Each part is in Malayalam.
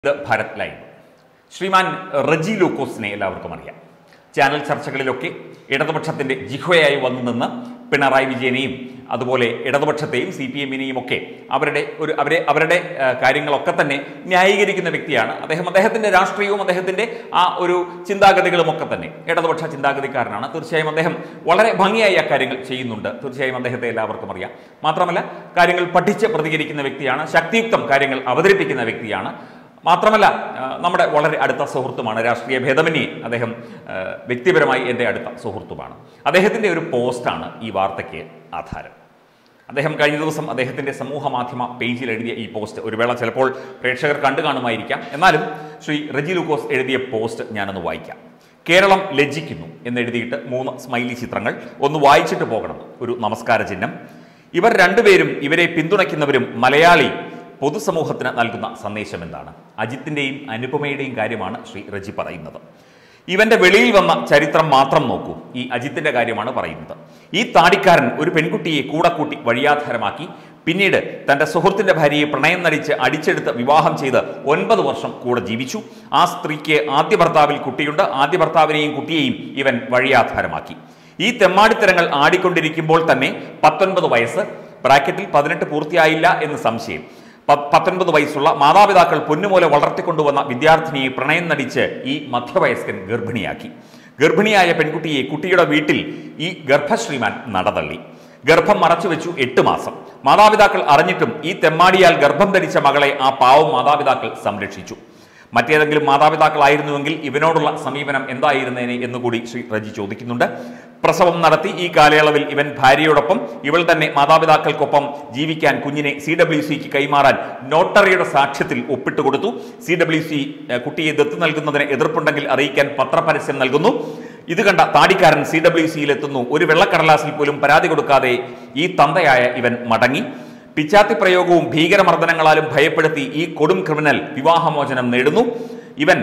ഇത് ഭാരത് ലൈവ് ശ്രീമാൻ റജി ലൂക്കോസിനെ എല്ലാവർക്കും അറിയാം ചാനൽ ചർച്ചകളിലൊക്കെ ഇടതുപക്ഷത്തിന്റെ ജിഹ്വയായി വന്നു നിന്ന് പിണറായി വിജയനെയും അതുപോലെ ഇടതുപക്ഷത്തെയും സി പി എമ്മിനെയും ഒക്കെ അവരുടെ ഒരു അവരെ അവരുടെ ആ, കാര്യങ്ങളൊക്കെ തന്നെ ന്യായീകരിക്കുന്ന വ്യക്തിയാണ് അദ്ദേഹം അദ്ദേഹത്തിന്റെ രാഷ്ട്രീയവും അദ്ദേഹത്തിന്റെ ആ ഒരു ചിന്താഗതികളും ഒക്കെ തന്നെ ഇടതുപക്ഷ ചിന്താഗതിക്കാരനാണ് തീർച്ചയായും അദ്ദേഹം വളരെ ഭംഗിയായി ആ കാര്യങ്ങൾ ചെയ്യുന്നുണ്ട് തീർച്ചയായും അദ്ദേഹത്തെ എല്ലാവർക്കും അറിയാം മാത്രമല്ല കാര്യങ്ങൾ പഠിച്ച് പ്രതികരിക്കുന്ന വ്യക്തിയാണ് ശക്തിയുക്തം കാര്യങ്ങൾ അവതരിപ്പിക്കുന്ന വ്യക്തിയാണ് മാത്രമല്ല ആ, നമ്മുടെ വളരെ അടുത്ത സുഹൃത്തുമാണ് രാഷ്ട്രീയ ഭേദമന്യേ അദ്ദേഹം ആ, വ്യക്തിപരമായി എൻ്റെ അടുത്ത സുഹൃത്തുമാണ് അദ്ദേഹത്തിൻ്റെ ഒരു പോസ്റ്റാണ് ഈ വാർത്തയ്ക്ക് ആധാരം അദ്ദേഹം കഴിഞ്ഞ ദിവസം അദ്ദേഹത്തിൻ്റെ സമൂഹ മാധ്യമ പേജിൽ എഴുതിയ ഈ പോസ്റ്റ് ഒരു വേള ചിലപ്പോൾ പ്രേക്ഷകർ കണ്ടു കാണുമായിരിക്കാം എന്നാലും ശ്രീ റജി ലൂക്കോസ് എഴുതിയ പോസ്റ്റ് ഞാനൊന്ന് വായിക്കാം കേരളം ലജ്ജിക്കുന്നു എന്നെഴുതിയിട്ട് മൂന്ന് സ്മൈലി ചിത്രങ്ങൾ ഒന്ന് വായിച്ചിട്ട് പോകണം ഒരു നമസ്കാര ചിഹ്നം ഇവർ രണ്ടുപേരും ഇവരെ പിന്തുണയ്ക്കുന്നവരും മലയാളി പൊതുസമൂഹത്തിന് നൽകുന്ന സന്ദേശം എന്താണ് അജിത്തിൻ്റെയും അനുപമയുടെയും കാര്യമാണ് ശ്രീ റജി പറയുന്നത് ഇവന്റെ വെളിയിൽ വന്ന ചരിത്രം മാത്രം നോക്കൂ ഈ അജിത്തിന്റെ കാര്യമാണ് പറയുന്നത് ഈ താടിക്കാരൻ ഒരു പെൺകുട്ടിയെ കൂടെ കൂട്ടി വഴിയാധാരമാക്കി പിന്നീട് തന്റെ സുഹൃത്തിന്റെ ഭാര്യയെ പ്രണയം നടിച്ച് അടിച്ചെടുത്ത് വിവാഹം ചെയ്ത് ഒൻപത് വർഷം കൂടെ ജീവിച്ചു ആ സ്ത്രീക്ക് ആദ്യ ഭർത്താവിൽ കുട്ടിയുണ്ട് ആദ്യ ഭർത്താവിനെയും കുട്ടിയെയും ഇവൻ വഴിയാധാരമാക്കി ഈ തെമ്മാടിത്തരങ്ങൾ ആടിക്കൊണ്ടിരിക്കുമ്പോൾ തന്നെ പത്തൊൻപത് വയസ്സ് ബ്രാക്കറ്റിൽ പതിനെട്ട് പൂർത്തിയായില്ല എന്ന് സംശയം പ- പത്തൊൻപത് വയസ്സുള്ള മാതാപിതാക്കൾ പൊന്നുപോലെ വളർത്തിക്കൊണ്ടുവന്ന വിദ്യാർത്ഥിനിയെ പ്രണയം നടിച്ച് ഈ മധ്യവയസ്കൻ ഗർഭിണിയാക്കി ഗർഭിണിയായ പെൺകുട്ടിയെ കുട്ടിയുടെ വീട്ടിൽ ഈ ഗർഭശ്രീമാൻ നടതള്ളി ഗർഭം മറച്ചുവെച്ചു എട്ട് മാസം മാതാപിതാക്കൾ അറിഞ്ഞിട്ടും ഈ തെമ്മാടിയാൽ ഗർഭം ധരിച്ച മകളെ ആ പാവം മാതാപിതാക്കൾ സംരക്ഷിച്ചു മറ്റേതെങ്കിലും മാതാപിതാക്കളായിരുന്നുവെങ്കിൽ ഇവനോടുള്ള സമീപനം എന്തായിരുന്നേനെ എന്നുകൂടി ശ്രീ റജി ചോദിക്കുന്നുണ്ട് പ്രസവം നടത്തി ഈ കാലയളവിൽ ഇവൻ ഭാര്യയോടൊപ്പം ഇവൾ തന്നെ മാതാപിതാക്കൾക്കൊപ്പം ജീവിക്കാൻ കുഞ്ഞിനെ സി ഡബ്ല്യു സിക്ക് കൈമാറാൻ നോട്ടറിയുടെ സാക്ഷ്യത്തിൽ ഒപ്പിട്ട് കൊടുത്തു സി ഡബ്ല്യു സി കുട്ടിയെ ദത്ത് നൽകുന്നതിന് എതിർപ്പുണ്ടെങ്കിൽ അറിയിക്കാൻ പത്രപരസ്യം നൽകുന്നു ഇത് കണ്ട താടിക്കാരൻ സി ഡബ്ല്യു സിയിൽ എത്തുന്നു ഒരു വെള്ളക്കടലാസിൽ പോലും പരാതി കൊടുക്കാതെ ഈ തന്തയായ ഇവൻ മടങ്ങി പിച്ചാത്തി പ്രയോഗവും ഭീകരമർദ്ദനങ്ങളാലും ഭയപ്പെടുത്തി ഈ കൊടും ക്രിമിനൽ വിവാഹമോചനം നേടുന്നു ഇവൻ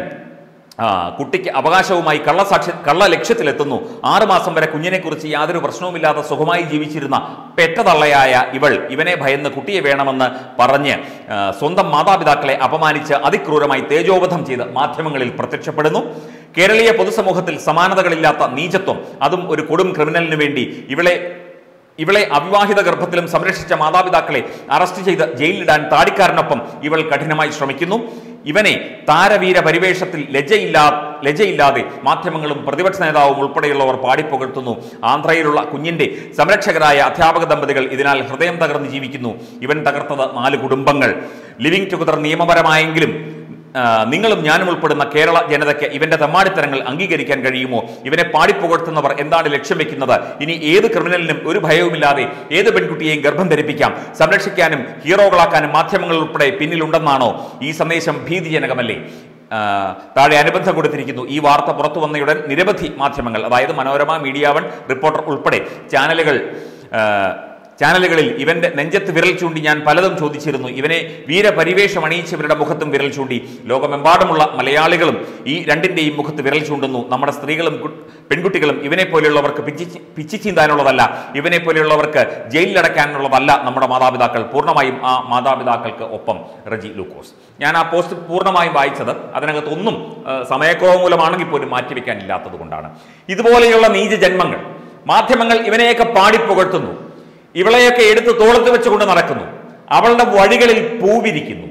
ആ, കുട്ടിക്ക് അവകാശവുമായി കള്ളസാക്ഷി കള്ള ലക്ഷ്യത്തിലെത്തുന്നു ആറുമാസം വരെ കുഞ്ഞിനെക്കുറിച്ച് യാതൊരു പ്രശ്നവുമില്ലാതെ സുഖമായി ജീവിച്ചിരുന്ന പെറ്റതള്ളയായ ഇവൾ ഇവനെ ഭയന്ന് കുട്ടിയെ വേണമെന്ന് പറഞ്ഞ് ആ, സ്വന്തം മാതാപിതാക്കളെ അപമാനിച്ച് അതിക്രൂരമായി തേജോവധം ചെയ്ത് മാധ്യമങ്ങളിൽ പ്രത്യക്ഷപ്പെടുന്നു കേരളീയ പൊതുസമൂഹത്തിൽ സമാനതകളില്ലാത്ത നീചത്വം അതും ഒരു കൊടും ക്രിമിനലിന് വേണ്ടി ഇവളെ ഇവളെ അവിവാഹിത ഗർഭത്തിലും സംരക്ഷിച്ച മാതാപിതാക്കളെ അറസ്റ്റ് ചെയ്ത് ജയിലിലിടാൻ താടിക്കാരനൊപ്പം ഇവൾ കഠിനമായി ശ്രമിക്കുന്നു ഇവനെ താരവീര പരിവേഷത്തിൽ ലജ്ജയില്ലാ ലജ്ജയില്ലാതെ മാധ്യമങ്ങളും പ്രതിപക്ഷ നേതാവും ഉൾപ്പെടെയുള്ളവർ പാടിപ്പുകഴ്ത്തുന്നു ആന്ധ്രയിലുള്ള കുഞ്ഞിന്റെ സംരക്ഷകരായ അധ്യാപക ദമ്പതികൾ ഇതിനാൽ ഹൃദയം തകർന്ന് ജീവിക്കുന്നു ഇവൻ തകർത്തത് നാല് കുടുംബങ്ങൾ ലിവിംഗ് ടുഗദർ നിയമപരമായെങ്കിലും ആ, നിങ്ങളും ഞാനും ഉൾപ്പെടുന്ന കേരള ജനതയ്ക്ക് ഇവന്റെ തെമ്മാടിത്തരങ്ങൾ അംഗീകരിക്കാൻ കഴിയുമോ ഇവനെ പാടിപ്പുകഴ്ത്തുന്നവർ എന്താണ് ലക്ഷ്യം വെക്കുന്നത് ഇനി ഏത് ക്രിമിനലിനും ഒരു ഭയവുമില്ലാതെ ഏത് പെൺകുട്ടിയെയും ഗർഭം ധരിപ്പിക്കാം സംരക്ഷിക്കാനും ഹീറോകളാക്കാനും മാധ്യമങ്ങൾ ഉൾപ്പെടെ പിന്നിലുണ്ടെന്നാണോ ഈ സന്ദേശം ഭീതിജനകമല്ലേ ആ, താഴെ അനുബന്ധം കൊടുത്തിരിക്കുന്നു ഈ വാർത്ത പുറത്തു വന്നയുടൻ നിരവധി മാധ്യമങ്ങൾ അതായത് മനോരമ മീഡിയ വൺ റിപ്പോർട്ടർ ഉൾപ്പെടെ ചാനലുകൾ ആ, ചാനലുകളിൽ ഇവന്റെ നെഞ്ചത്ത് വിരൽ ചൂണ്ടി ഞാൻ പലതും ചോദിച്ചിരുന്നു ഇവനെ വീരപരിവേഷം അണിയിച്ചവരുടെ മുഖത്തും വിരൽ ചൂണ്ടി ലോകമെമ്പാടുമുള്ള മലയാളികളും ഈ രണ്ടിന്റെയും മുഖത്ത് വിരൽ ചൂണ്ടുന്നു നമ്മുടെ സ്ത്രീകളും കു- പെൺകുട്ടികളും ഇവനെ പോലെയുള്ളവർക്ക് പിച്ചി പിച്ചി ചീന്താനുള്ളതല്ല ഇവനെ പോലെയുള്ളവർക്ക് ജയിലിലടക്കാനുള്ളതല്ല നമ്മുടെ മാതാപിതാക്കൾ പൂർണ്ണമായും ആ മാതാപിതാക്കൾക്ക് ഒപ്പം റജി ലൂക്കോസ് ഞാൻ ആ പോസ്റ്റ് പൂർണ്ണമായും വായിച്ചത് അതിനകത്ത് ഒന്നും ആ, സമയക്കുറവ് മൂലമാണെങ്കിൽ പോലും മാറ്റിവെക്കാനില്ലാത്തത് കൊണ്ടാണ് ഇതുപോലെയുള്ള നീച ജന്മങ്ങൾ മാധ്യമങ്ങൾ ഇവനെയൊക്കെ പാടിപ്പുകഴ്ത്തുന്നു ഇവളെയൊക്കെ എടുത്ത് തോളത്ത് വെച്ചുകൊണ്ട് നടക്കുന്നു അവളുടെ വഴികളിൽ പൂവിരിക്കുന്നു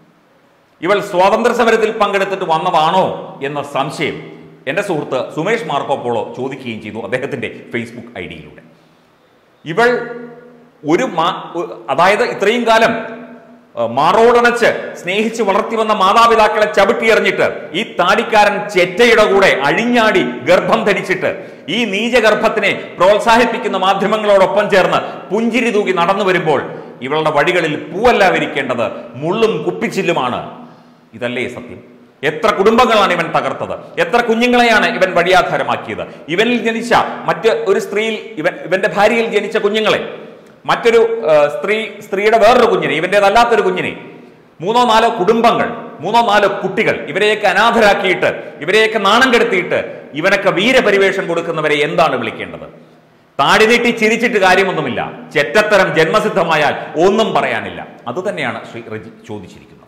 ഇവൾ സ്വാതന്ത്ര്യ സമരത്തിൽ പങ്കെടുത്തിട്ട് വന്നതാണോ എന്ന സംശയം എൻ്റെ സുഹൃത്ത് സുമേഷ് മാർക്കോപ്പോളോ ചോദിക്കുകയും ചെയ്തു അദ്ദേഹത്തിന്റെ ഫേസ്ബുക്ക് ഐ ഡിയിലൂടെ ഇവൾ ഒരു മാ- ഒ- അതായത് ഇത്രയും കാലം ഏഹ്, മാറോടണച്ച് സ്നേഹിച്ച് വളർത്തി വന്ന മാതാപിതാക്കളെ ചവിട്ടിയെറിഞ്ഞിട്ട് ഈ താടിക്കാരൻ ചെറ്റയുടെ കൂടെ അഴിഞ്ഞാടി ഗർഭം ധരിച്ചിട്ട് ഈ നീചഗർഭത്തിനെ പ്രോത്സാഹിപ്പിക്കുന്ന മാധ്യമങ്ങളോടൊപ്പം ചേർന്ന് പുഞ്ചിരി തൂകി നടന്നു വരുമ്പോൾ ഇവളുടെ വഴികളിൽ പൂവല്ല വിരിക്കേണ്ടത് മുള്ളും കുപ്പിച്ചില്ലുമാണ് ഇതല്ലേ സത്യം എത്ര കുടുംബങ്ങളാണ് ഇവൻ തകർത്തത് എത്ര കുഞ്ഞുങ്ങളെയാണ് ഇവൻ വഴിയാധാരമാക്കിയത് ഇവനിൽ ജനിച്ച മറ്റ് ഒരു സ്ത്രീയിൽ ഇവൻ ഇവന്റെ ഭാര്യയിൽ ജനിച്ച കുഞ്ഞുങ്ങളെ മറ്റൊരു ആ, സ്ത്രീ സ്ത്രീയുടെ വേറൊരു കുഞ്ഞിനെ ഇവന്റേതല്ലാത്തൊരു കുഞ്ഞിനെ മൂന്നോ നാലോ കുടുംബങ്ങൾ മൂന്നോ നാലോ കുട്ടികൾ ഇവരെയൊക്കെ അനാഥരാക്കിയിട്ട് ഇവരെയൊക്കെ നാണം കെടുത്തിയിട്ട് ഇവനൊക്കെ വീരപരിവേഷം കൊടുക്കുന്നവരെ എന്താണ് വിളിക്കേണ്ടത് താടി നീട്ടി ചിരിച്ചിട്ട് കാര്യമൊന്നുമില്ല ചെറ്റത്തരം ജന്മസിദ്ധമായാൽ ഒന്നും പറയാനില്ല അതുതന്നെയാണ് ശ്രീ റജി ചോദിച്ചിരിക്കുന്നത്